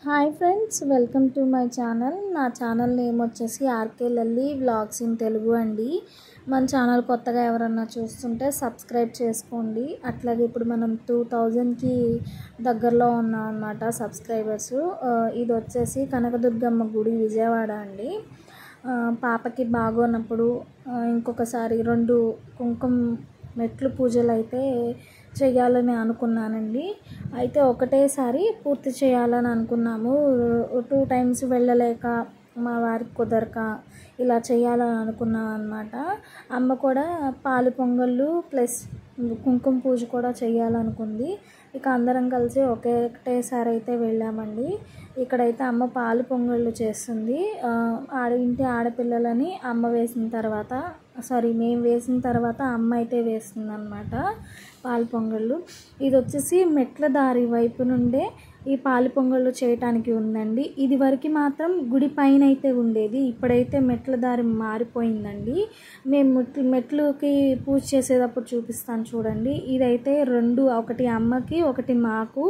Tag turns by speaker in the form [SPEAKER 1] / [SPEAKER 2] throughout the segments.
[SPEAKER 1] hi friends welcome to my channel నా channel name వచ్చేసి RK Lalli vlogs in Telugu అండి మన ఛానల్ కొత్తగా ఎవరన్నా చూస్తుంటే సబ్స్క్రైబ్ చేసుకోండి అట్లాగే ఇప్పుడు మనం టూ థౌజండ్కి దగ్గరలో ఉన్నాం అనమాట సబ్స్క్రైబర్స్ ఇది వచ్చేసి కనకదుర్గమ్మ గుడి విజయవాడ అండి ఆ, పాపకి బాగోనప్పుడు ఆ, ఇంకొకసారి రెండు కుంకుమ మెట్లు పూజలు అయితే చేయాలని అనుకున్నానండి అయితే ఒకటేసారి పూర్తి చేయాలని అనుకున్నాము టూ టైమ్స్ వెళ్ళలేక మా వారికి కుదరక ఇలా చేయాలని అనుకున్నాం అనమాట అమ్మ కూడా పాలు పొంగళ్ళు ప్లస్ కుంకుమ పూజ కూడా చేయాలనుకుంది ఇక అందరం కలిసి ఒకటేసారి అయితే వెళ్ళామండి ఇక్కడైతే అమ్మ పాలు పొంగళ్ళు చేస్తుంది ఆ, ఆడ ఇంటి ఆడపిల్లలని అమ్మ వేసిన తర్వాత సారీ మేము వేసిన తర్వాత అమ్మ అయితే వేస్తుంది అనమాట పాలు పొంగళ్ళు ఇది వచ్చేసి మెట్ల దారి వైపు నుండే ఈ పాలు పొంగళ్ళు చేయటానికి ఉందండి ఇది వరకు మాత్రం గుడి పైన అయితే ఉండేది ఇప్పుడైతే మెట్ల దారి మారిపోయిందండి మేము మెట్లు మెట్లుకి పూజ చేసేటప్పుడు చూపిస్తాను చూడండి ఇదైతే రెండు ఒకటి అమ్మకి ఒకటి మాకు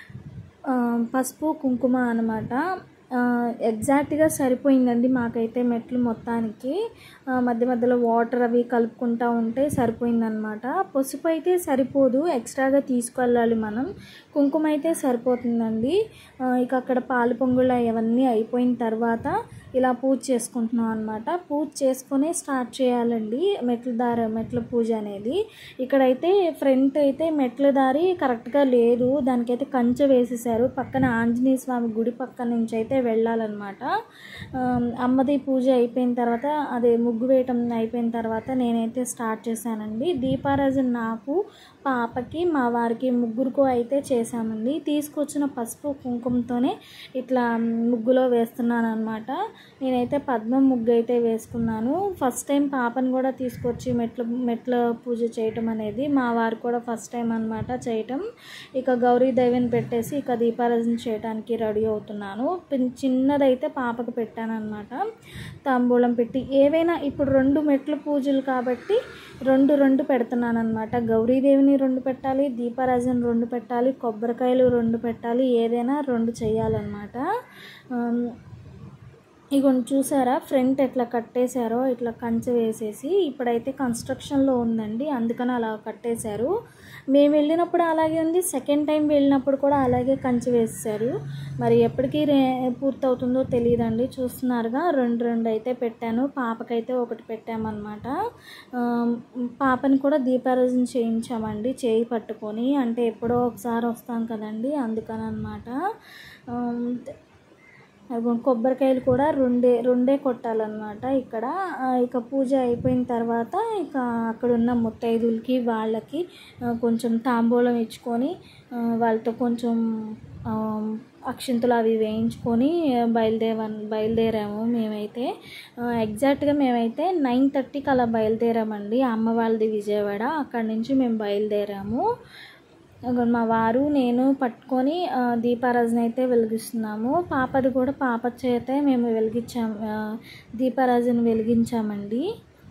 [SPEAKER 1] ఆ, పసుపు కుంకుమ అనమాట ఎగ్జాక్ట్గా సరిపోయిందండి మాకైతే మెట్లు మొత్తానికి ఆ, మధ్య మధ్యలో వాటర్ అవి కలుపుకుంటూ ఉంటే సరిపోయిందనమాట పసుపు అయితే సరిపోదు ఎక్స్ట్రాగా తీసుకెళ్ళాలి మనం కుంకుమ అయితే సరిపోతుందండి ఆ, ఇక అక్కడ పాలు పొంగులు అవన్నీ అయిపోయిన తర్వాత ఇలా పూజ చేసుకుంటున్నాం అనమాట పూజ చేసుకొని స్టార్ట్ చేయాలండి మెట్ల దారి మెట్ల పూజ అనేది ఇక్కడైతే ఫ్రంట్ అయితే మెట్ల దారి కరెక్ట్గా లేదు దానికైతే కంచె వేసేసారు పక్కన ఆంజనేయ స్వామి గుడి పక్క నుంచి అయితే వెళ్ళాలన్నమాట ఆమ్, అమ్మది పూజ అయిపోయిన తర్వాత అదే ముగ్గు వేయటం అయిపోయిన తర్వాత నేనైతే స్టార్ట్ చేశానండి దీపారాజన నాకు పాపకి మా వారికి ముగ్గురుకు అయితే చేశామండి తీసుకొచ్చిన పసుపు కుంకుమతోనే ఇట్లా ముగ్గులో వేస్తున్నాను అనమాట నేనైతే పద్మ ముగ్గు అయితే వేసుకున్నాను ఫస్ట్ టైం పాపను కూడా తీసుకొచ్చి మెట్ల మెట్ల పూజ చేయటం అనేది మా వారు కూడా ఫస్ట్ టైం అనమాట చేయటం ఇక గౌరీ దైవం పెట్టేసి ఇక దీపారాధన చేయడానికి రెడీ అవుతున్నాను పిన్- చిన్నదైతే పాపకు పెట్టాను అనమాట తాంబూలం పెట్టి ఏవైనా ఇప్పుడు రెండు మెట్ల పూజలు కాబట్టి రెండు రెండు పెడుతున్నాను అనమాట గౌరీదేవిని రెండు పెట్టాలి దీపారాజన రెండు పెట్టాలి కొబ్బరికాయలు రెండు పెట్టాలి ఏదైనా రెండు చేయాలన్నమాట ఆమ్, ఇగోండి చూసారా ఫ్రంట్ ఎట్లా కట్టేశారో ఇట్లా కంచె వేసేసి ఇప్పుడైతే కన్స్ట్రక్షన్లో ఉందండి అందుకని అలా కట్టేశారు మేము వెళ్ళినప్పుడు అలాగే ఉంది సెకండ్ టైం వెళ్ళినప్పుడు కూడా అలాగే కంచె వేసేసారు మరి ఎప్పటికీ రే పూర్తవుతుందో తెలియదండి చూస్తున్నారుగా రెండు రెండు అయితే పెట్టాను పాపకైతే ఒకటి పెట్టామన్నమాట ఆమ్, పాపని కూడా దీపారాజన చేయించామండి చేయి పట్టుకొని అంటే ఎప్పుడో ఒకసారి వస్తాం కదండి అందుకని అనమాట అదిగో కొబ్బరికాయలు కూడా రెండే రెండే కొట్టాలన్నమాట ఇక్కడ ఆ, ఇక పూజ అయిపోయిన తర్వాత ఇక అక్కడ ఉన్న ముత్తైదులకి వాళ్ళకి ఆ, కొంచెం తాంబూలం ఇచ్చుకొని ఆ, వాళ్ళతో కొంచెం ఆ, అక్షింతలు అవి వేయించుకొని బయలుదేర బయలుదేరాము మేమైతే ఆ, ఎగ్జాక్ట్గా మేమైతే నైన్ థర్టీకి అలా బయలుదేరామండి అమ్మ వాళ్ళది విజయవాడ అక్కడి నుంచి మేము బయలుదేరాము అక్కడ మా వారు నేను పట్టుకొని ఆ, దీపారాజన అయితే వెలిగిస్తున్నాము పాపది కూడా పాప చేతే మేము వెలిగించాము ఆ, దీపారాజన వెలిగించామండి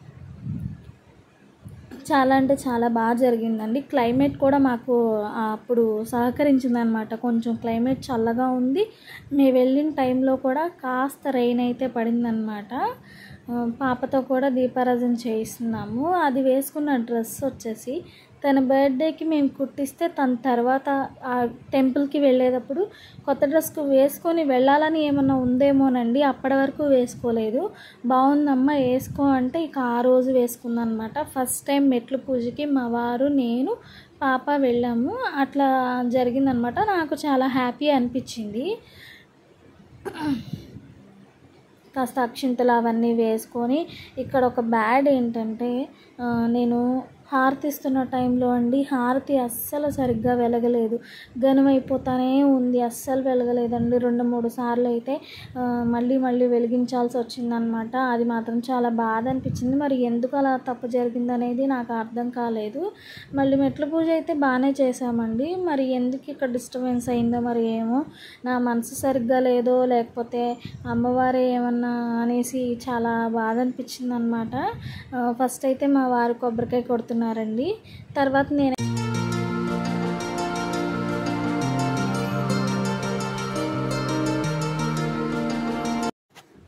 [SPEAKER 1] చాలా అంటే చాలా బాగా జరిగిందండి క్లైమేట్ కూడా మాకు ఆ, అప్పుడు సహకరించిందనమాట కొంచెం క్లైమేట్ చల్లగా ఉంది మేము వెళ్ళిన టైంలో కూడా కాస్త రెయిన్ అయితే పడిందనమాట ఆ, పాపతో కూడా దీపారాజన చేయిస్తున్నాము అది వేసుకున్న డ్రెస్ వచ్చేసి తన బర్త్డేకి మేము కుట్టిస్తే తన తర్వాత ఆ టెంపుల్కి వెళ్ళేటప్పుడు కొత్త డ్రెస్ వేసుకొని వెళ్ళాలని ఏమన్నా ఉందేమోనండి అప్పటి వరకు వేసుకోలేదు బాగుందమ్మా వేసుకో అంటే ఇక ఆ రోజు వేసుకుందనమాట ఫస్ట్ టైం మెట్లు పూజకి మా వారు నేను పాప వెళ్ళాము అట్లా జరిగిందనమాట నాకు చాలా హ్యాపీ అనిపించింది కాస్త అక్షింతలు అవన్నీ వేసుకొని ఇక్కడ ఒక బ్యాడ్ ఏంటంటే ఆ, నేను హారతి ఇస్తున్న టైంలో అండి హారతి అస్సలు సరిగ్గా వెలగలేదు ఘనమైపోతానే ఉంది అస్సలు వెలగలేదండి రెండు మూడు సార్లు అయితే ఆ, మళ్ళీ మళ్ళీ వెలిగించాల్సి వచ్చిందనమాట అది మాత్రం చాలా బాధ అనిపించింది మరి ఎందుకు అలా తప్పు జరిగిందనేది నాకు అర్థం కాలేదు మళ్ళీ మెట్ల పూజ అయితే బాగానే చేసామండి మరి ఎందుకు ఇక్కడ డిస్టర్బెన్స్ అయిందో మరి ఏమో నా మనసు సరిగ్గా లేదో లేకపోతే అమ్మవారే ఏమన్నా అనేసి చాలా బాధ అనిపించింది అనమాట ఫస్ట్ అయితే మా వారు కొబ్బరికాయ కొడుతున్నారండి తర్వాత నేను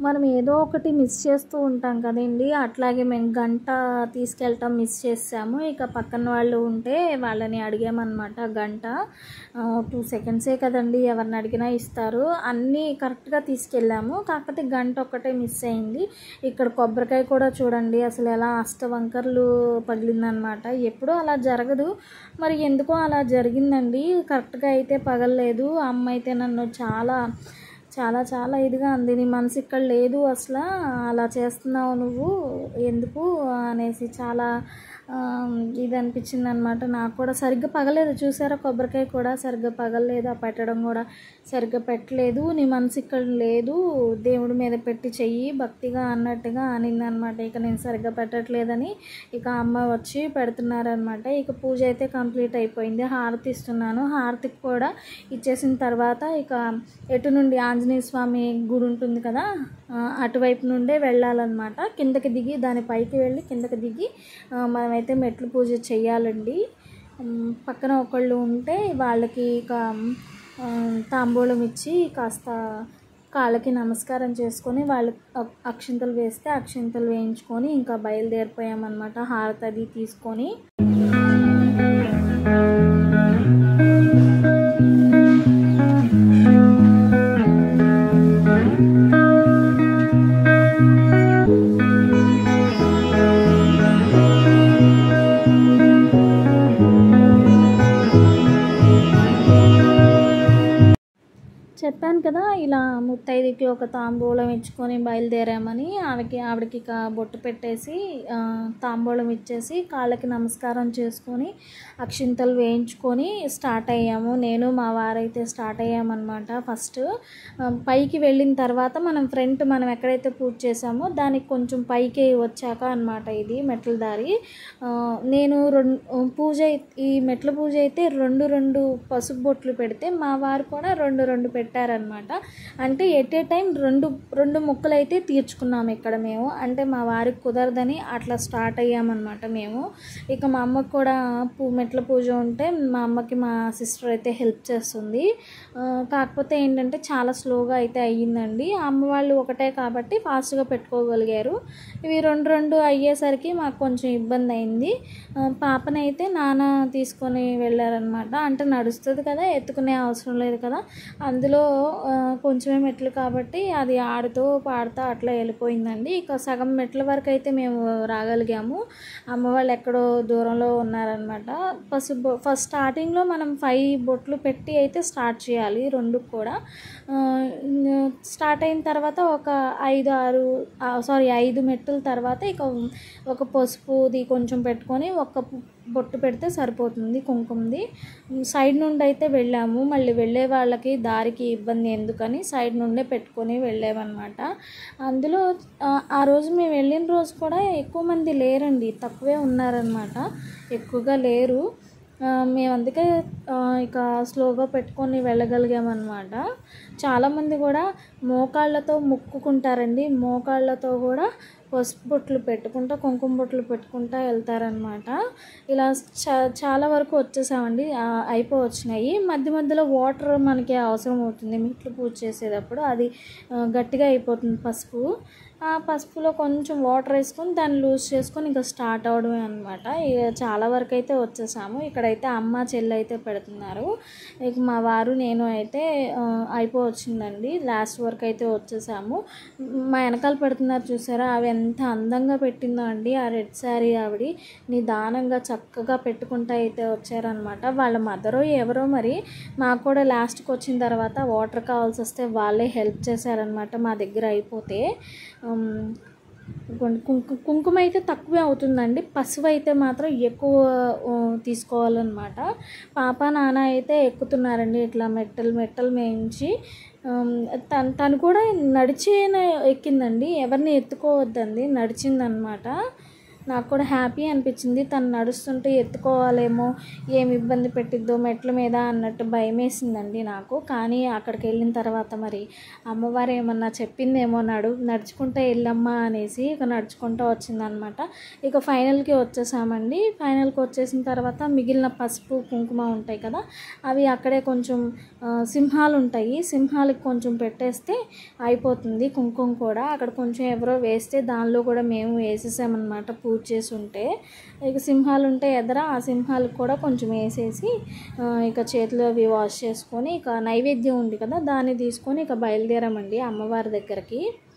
[SPEAKER 1] మనం ఏదో ఒకటి మిస్ చేస్తూ ఉంటాం కదండి అట్లాగే మేము గంట తీసుకెళ్ళటం మిస్ చేసాము ఇక పక్కన వాళ్ళు ఉంటే వాళ్ళని అడిగామన్నమాట గంట టూ సెకండ్సే కదండి ఎవరిని అడిగినా ఇస్తారు అన్నీ కరెక్ట్గా తీసుకెళ్ళాము కాకపోతే గంట ఒక్కటే మిస్ అయింది ఇక్కడ కొబ్బరికాయ కూడా చూడండి అసలు ఎలా అష్టవంకర్లు పగిలిందనమాట ఎప్పుడూ అలా జరగదు మరి ఎందుకో అలా జరిగిందండి కరెక్ట్గా అయితే పగలలేదు అమ్మ అయితే నన్ను చాలా చాలా చాలా ఇదిగా అంది నీ మనసు ఇక్కడ లేదు అసలు అలా చేస్తున్నావు నువ్వు ఎందుకు అనేసి చాలా ఆ, ఇది అనిపించింది అనమాట నాకు కూడా సరిగ్గా పగలేదు చూసారా కొబ్బరికాయ కూడా సరిగ్గా పగలలేదు ఆ పెట్టడం కూడా సరిగ్గా పెట్టలేదు నీ మనసు ఇక్కడ లేదు దేవుడి మీద పెట్టి చెయ్యి భక్తిగా అన్నట్టుగా అనింది అనమాట ఇక నేను సరిగ్గా పెట్టట్లేదని ఇక అమ్మ వచ్చి పెడుతున్నారనమాట ఇక పూజ అయితే కంప్లీట్ అయిపోయింది హారతి ఇస్తున్నాను హారతికి కూడా ఇచ్చేసిన తర్వాత ఇక ఎటు నుండి ఆంజనేయ స్వామి గుడి ఉంటుంది కదా ఆ, అటువైపు నుండే వెళ్ళాలన్నమాట కిందకి దిగి దాని పైకి వెళ్ళి కిందకి దిగి ఆ, మనమైతే మెట్లు పూజ చేయాలండి ఉమ్, పక్కన ఒకళ్ళు ఉంటే వాళ్ళకి ఇక ఆ, తాంబూలం ఇచ్చి కాస్త కాళ్ళకి నమస్కారం చేసుకొని వాళ్ళు అ- అక్షింతలు వేస్తే అక్షింతలు వేయించుకొని ఇంకా బయలుదేరిపోయామన్నమాట హారతి అది తీసుకొని చెప్పాను కదా ఇలా ముత్తైదుకి ఒక తాంబూలం ఇచ్చుకొని బయలుదేరామని ఆవిడకి ఆవిడకి ఇక బొట్టు పెట్టేసి ఆ, తాంబూలం ఇచ్చేసి కాళ్ళకి నమస్కారం చేసుకొని అక్షింతలు వేయించుకొని స్టార్ట్ అయ్యాము నేను మా వారైతే స్టార్ట్ అయ్యామన్నమాట ఫస్ట్ ఆ, పైకి వెళ్ళిన తర్వాత మనం ఫ్రంట్ మనం ఎక్కడైతే పూజ చేసామో దానికి కొంచెం పైకి వచ్చాక అన్నమాట ఇది మెట్ల దారి ఆ, నేను రెండు పూజ అయి- ఈ మెట్ల పూజ అయితే రెండు రెండు పసుపు బొట్లు పెడితే మా వారు కూడా రెండు రెండు పెట్టారనమాట అంటే ఎట్ ఏ టైం రెండు రెండు ముక్కలు అయితే తీర్చుకున్నాము ఇక్కడ మేము అంటే మా వారికి కుదరదని అట్లా స్టార్ట్ అయ్యామన్నమాట మేము ఇక మా అమ్మకు కూడా పూ మెట్ల పూజ ఉంటే మా అమ్మకి మా సిస్టర్ అయితే హెల్ప్ చేస్తుంది ఆ, కాకపోతే ఏంటంటే చాలా స్లోగా అయితే అయ్యిందండి అమ్మ వాళ్ళు ఒకటే కాబట్టి ఫాస్ట్గా పెట్టుకోగలిగారు ఇవి రెండు రెండు అయ్యేసరికి మాకు కొంచెం ఇబ్బంది అయింది ఆ, పాపనైతే నాన్న తీసుకొని వెళ్ళారనమాట అంటే నడుస్తుంది కదా ఎత్తుకునే అవసరం లేదు కదా అందులో ఆ, కొంచెమే మెట్లు కాబట్టి అది ఆడుతూ పాడుతూ అట్లా వెళ్ళిపోయిందండి ఇక సగం మెట్ల వరకు అయితే మేము రాగలిగాము అమ్మ వాళ్ళు ఎక్కడో దూరంలో ఉన్నారనమాట ఫస్ట్ బొ- ఫస్ట్ స్టార్టింగ్లో మనం ఫైవ్ బొట్లు పెట్టి అయితే స్టార్ట్ చేయాలి రెండు కూడా ఆ, స్టార్ట్ అయిన తర్వాత ఒక ఐదు ఆరు సారీ ఐదు మెట్టుల తర్వాత ఇక ఒక పసుపుది కొంచెం పెట్టుకొని ఒక బొట్టు పెడితే సరిపోతుంది కుంకుమది సైడ్ నుండి అయితే వెళ్ళాము మళ్ళీ వెళ్ళే వాళ్ళకి దారికి ఇబ్బంది ఎందుకని సైడ్ నుండే పెట్టుకొని వెళ్ళామన్నమాట అందులో ఆ, ఆ రోజు మేము వెళ్ళిన రోజు కూడా ఎక్కువ మంది లేరండి తక్కువే ఉన్నారనమాట ఎక్కువగా లేరు ఆ, మేము అందుకే ఆ, ఇక స్లోగా పెట్టుకొని వెళ్ళగలిగామన్నమాట చాలామంది కూడా మోకాళ్ళతో మొక్కుకుంటారండి మోకాళ్ళతో కూడా పసుపు బొట్లు పెట్టుకుంటా కుంకుమ బొట్లు పెట్టుకుంటా వెళ్తారనమాట ఇలా చా చాలా వరకు వచ్చేసామండి ఆ, అయిపోవచ్చినాయి మధ్య మధ్యలో వాటర్ మనకి అవసరం అవుతుంది మెట్లు పూజ చేసేటప్పుడు అది ఆ, గట్టిగా అయిపోతుంది పసుపు ఆ పసుపులో కొంచెం వాటర్ వేసుకొని దాన్ని లూజ్ చేసుకొని ఇంకా స్టార్ట్ అవడమే అనమాట ఇక చాలా వరకు అయితే వచ్చేసాము ఇక్కడైతే అమ్మ చెల్లి అయితే పెడుతున్నారు ఇక మా వారు నేను అయితే ఆ, అయిపోవచ్చిందండి లాస్ట్ వరకు అయితే వచ్చేసాము మా వెనకాల పెడుతున్నారు చూసారా అవి ఎంత అందంగా పెట్టిందో అండి ఆ రెడ్ శారీ ఆవిడ నిదానంగా చక్కగా పెట్టుకుంటా అయితే వచ్చారనమాట వాళ్ళ మదరో ఎవరో మరి మాకు కూడా లాస్ట్కి వచ్చిన తర్వాత వాటర్ కావాల్సి వస్తే వాళ్ళే హెల్ప్ చేశారనమాట మా దగ్గర అయిపోతే ఉమ్, ఇదిగోండి కుంకు కుంకుమ అయితే తక్కువే అవుతుందండి పసుపు అయితే మాత్రం ఎక్కువ ఆ, తీసుకోవాలన్నమాట పాప నాన్న అయితే ఎక్కుతున్నారండి ఇట్లా మెట్టలు మెట్టలు మేయించి ఆమ్, తను తను కూడా నడిచే ఎక్కిందండి ఎవరిని ఎత్తుకోవద్దండి నడిచిందనమాట నాకు కూడా హ్యాపీ అనిపించింది తను నడుస్తుంటే ఎత్తుకోవాలేమో ఏమి ఇబ్బంది పెట్టిద్దో మెట్ల మీద అన్నట్టు భయం వేసిందండి నాకు కానీ అక్కడికి వెళ్ళిన తర్వాత మరి అమ్మవారు ఏమన్నా చెప్పిందేమో నడు నడుచుకుంటూ వెళ్ళమ్మా అనేసి ఇక నడుచుకుంటూ వచ్చిందనమాట ఇక ఫైనల్కి వచ్చేసామండి ఫైనల్కి వచ్చేసిన తర్వాత మిగిలిన పసుపు కుంకుమ ఉంటాయి కదా అవి అక్కడే కొంచెం ఆ, సింహాలు ఉంటాయి సింహాలకి కొంచెం పెట్టేస్తే అయిపోతుంది కుంకుమ కూడా అక్కడ కొంచెం ఎవరో వేస్తే దానిలో కూడా మేము వేసేసామన్నమాట పూజ చేసి ఉంటే ఇక సింహాలు ఉంటే ఎదర ఆ సింహాలకు కూడా కొంచెం వేసేసి ఆ, ఇక చేతులు అవి వాష్ చేసుకొని ఇక నైవేద్యం ఉంది కదా దాన్ని తీసుకొని ఇక బయలుదేరామండి అమ్మవారి దగ్గరికి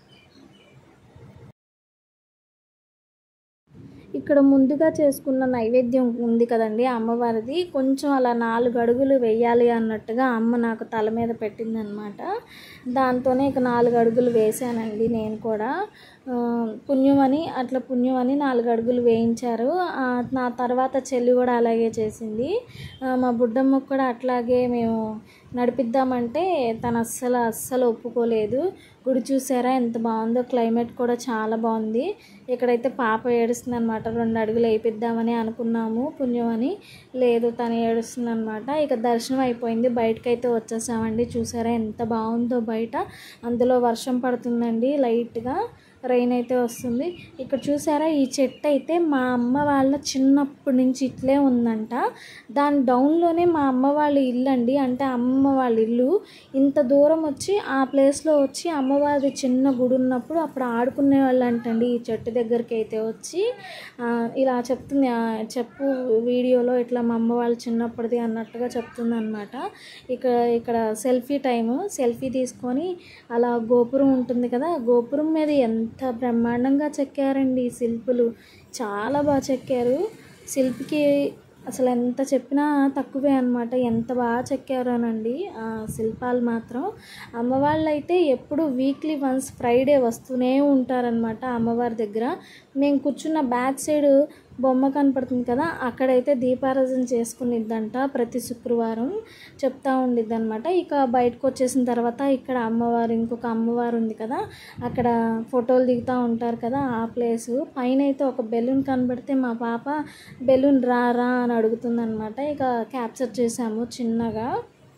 [SPEAKER 1] ఇక్కడ ముందుగా చేసుకున్న నైవేద్యం ఉంది కదండి అమ్మవారిది కొంచెం అలా నాలుగు అడుగులు వేయాలి అన్నట్టుగా అమ్మ నాకు తల మీద పెట్టిందనమాట దాంతోనే ఇక నాలుగు అడుగులు వేసానండి నేను కూడా ఆ, పుణ్యం అని అట్లా పుణ్యం అని నాలుగు అడుగులు వేయించారు ఆ, నా తర్వాత చెల్లి కూడా అలాగే చేసింది ఆ, మా బుడ్డమ్మ కూడా అట్లాగే మేము నడిపిద్దామంటే తను అస్సలు అస్సలు ఒప్పుకోలేదు గుడి చూసారా ఎంత బాగుందో క్లైమేట్ కూడా చాలా బాగుంది ఇక్కడైతే పాప ఏడుస్తుంది అనమాట రెండు అడుగులు వేయిద్దామని అనుకున్నాము పుణ్యం అని లేదు తను ఏడుస్తుంది అనమాట ఇక దర్శనం అయిపోయింది బయటకైతే వచ్చేసామండి చూసారా ఎంత బాగుందో బయట అందులో వర్షం పడుతుందండి లైట్గా రెయిన్ అయితే వస్తుంది ఇక్కడ చూసారా ఈ చెట్టు అయితే మా అమ్మ వాళ్ళ చిన్నప్పటి నుంచి ఇట్లే ఉందంట దాని డౌన్లోనే మా అమ్మ వాళ్ళ ఇల్లు అండి అంటే అమ్మ వాళ్ళ ఇల్లు ఇంత దూరం వచ్చి ఆ ప్లేస్లో వచ్చి అమ్మవారి చిన్న గుడి ఉన్నప్పుడు అప్పుడు ఆడుకునే వాళ్ళు అంటండి ఈ చెట్టు దగ్గరికి అయితే వచ్చి ఆ, ఇలా చెప్తుంది ఆ, చెప్పు వీడియోలో ఇట్లా మా అమ్మ వాళ్ళు చిన్నప్పటిది అన్నట్టుగా చెప్తుంది అనమాట ఇక్కడ ఇక్కడ సెల్ఫీ టైము సెల్ఫీ తీసుకొని అలా గోపురం ఉంటుంది కదా గోపురం మీద ఎంత బ్రహ్మాండంగా చెక్కారండి ఈ శిల్పులు చాలా బాగా చెక్కారు శిల్పికి అసలు ఎంత చెప్పినా తక్కువే అనమాట ఎంత బాగా చెక్కారోనండి ఆ శిల్పాలు మాత్రం అమ్మవాళ్ళు అయితే ఎప్పుడు వీక్లీ వన్స్ ఫ్రైడే వస్తూనే ఉంటారనమాట అమ్మవారి దగ్గర మేము కూర్చున్న బ్యాక్ సైడ్ బొమ్మ కనపడుతుంది కదా అక్కడైతే దీపారాధన చేసుకునిద్దంట ప్రతి శుక్రవారం చెప్తా ఉండిద్ది అనమాట ఇక బయటకు వచ్చేసిన తర్వాత ఇక్కడ అమ్మవారు ఇంకొక అమ్మవారు ఉంది కదా అక్కడ ఫోటోలు దిగుతూ ఉంటారు కదా ఆ ప్లేస్ పైన అయితే ఒక బెలూన్ కనబడితే మా పాప బెలూన్ రా రా అని అడుగుతుంది అనమాట ఇక క్యాప్చర్ చేసాము చిన్నగా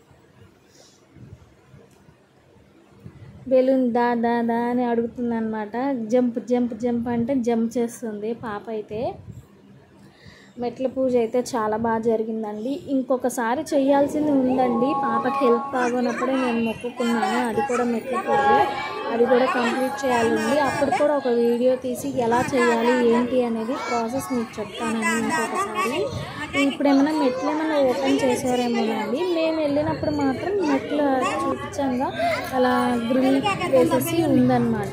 [SPEAKER 1] బెలూన్ దా దా దా అని అడుగుతుంది అనమాట జంప్ జంప్ జంప్ అంటే జంప్ చేస్తుంది పాప అయితే మెట్ల పూజ అయితే చాలా బాగా జరిగిందండి ఇంకొకసారి చేయాల్సింది ఉందండి పాపకి హెల్త్ బాగోనప్పుడే నేను మొక్కుకున్నాను అది కూడా మెట్ల పూజ అది కూడా కంప్లీట్ చేయాలండి అప్పుడు కూడా ఒక వీడియో తీసి ఎలా చేయాలి ఏంటి అనేది ప్రాసెస్ మీకు చెప్తానండి ఇంకొకసారి ఇప్పుడు ఏమైనా మెట్లు ఏమైనా ఓపెన్ చేశారేమోనండి మేము వెళ్ళినప్పుడు మాత్రం మెట్లు చూపించంగా అలా గ్రిల్ వేసేసి ఉందన్నమాట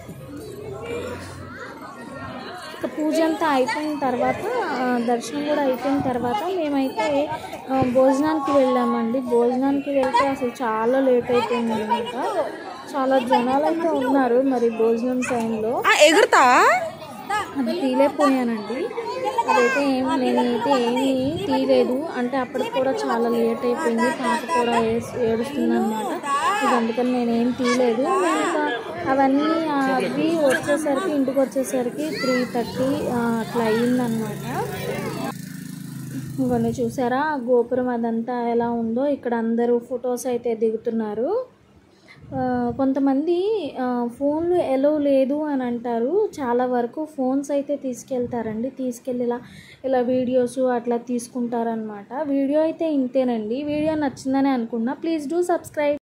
[SPEAKER 1] ఇక పూజ అంతా అయిపోయిన తర్వాత ఆ, దర్శనం కూడా అయిపోయిన తర్వాత మేమైతే ఆ, భోజనానికి వెళ్ళామండి భోజనానికి వెళ్తే అసలు చాలా లేట్ అయిపోయింది అనమాట చాలా జనాలు అయితే ఉన్నారు మరి భోజనం టైంలో
[SPEAKER 2] ఎగురుతావా
[SPEAKER 1] అది తీలేకపోయానండి అదైతే ఏం నేనైతే ఏమీ తీయలేదు అంటే అప్పటికి కూడా చాలా లేట్ అయిపోయింది పాప కూడా ఏడుస్తుంది అనమాట ఇది అందుకని నేనేం తీయలేదు నేను ఇంకా అవన్నీ ఆ, అవి వచ్చేసరికి ఇంటికి వచ్చేసరికి త్రీ థర్టీ అట్లా అయ్యిందనమాట ఇంకొన్ని చూసారా ఆ గోపురం అదంతా ఎలా ఉందో ఇక్కడ అందరూ ఫొటోస్ అయితే దిగుతున్నారు ఆ, కొంతమంది ఆ, ఫోన్లు ఎలో లేదు అని అంటారు చాలా వరకు ఫోన్స్ అయితే తీసుకెళ్తారండి తీసుకెళ్ళి ఇలా ఇలా వీడియోస్ అట్లా తీసుకుంటారనమాట వీడియో అయితే ఇంతేనండి వీడియో నచ్చిందని అనుకున్నా ప్లీజ్ డూ సబ్స్క్రైబ్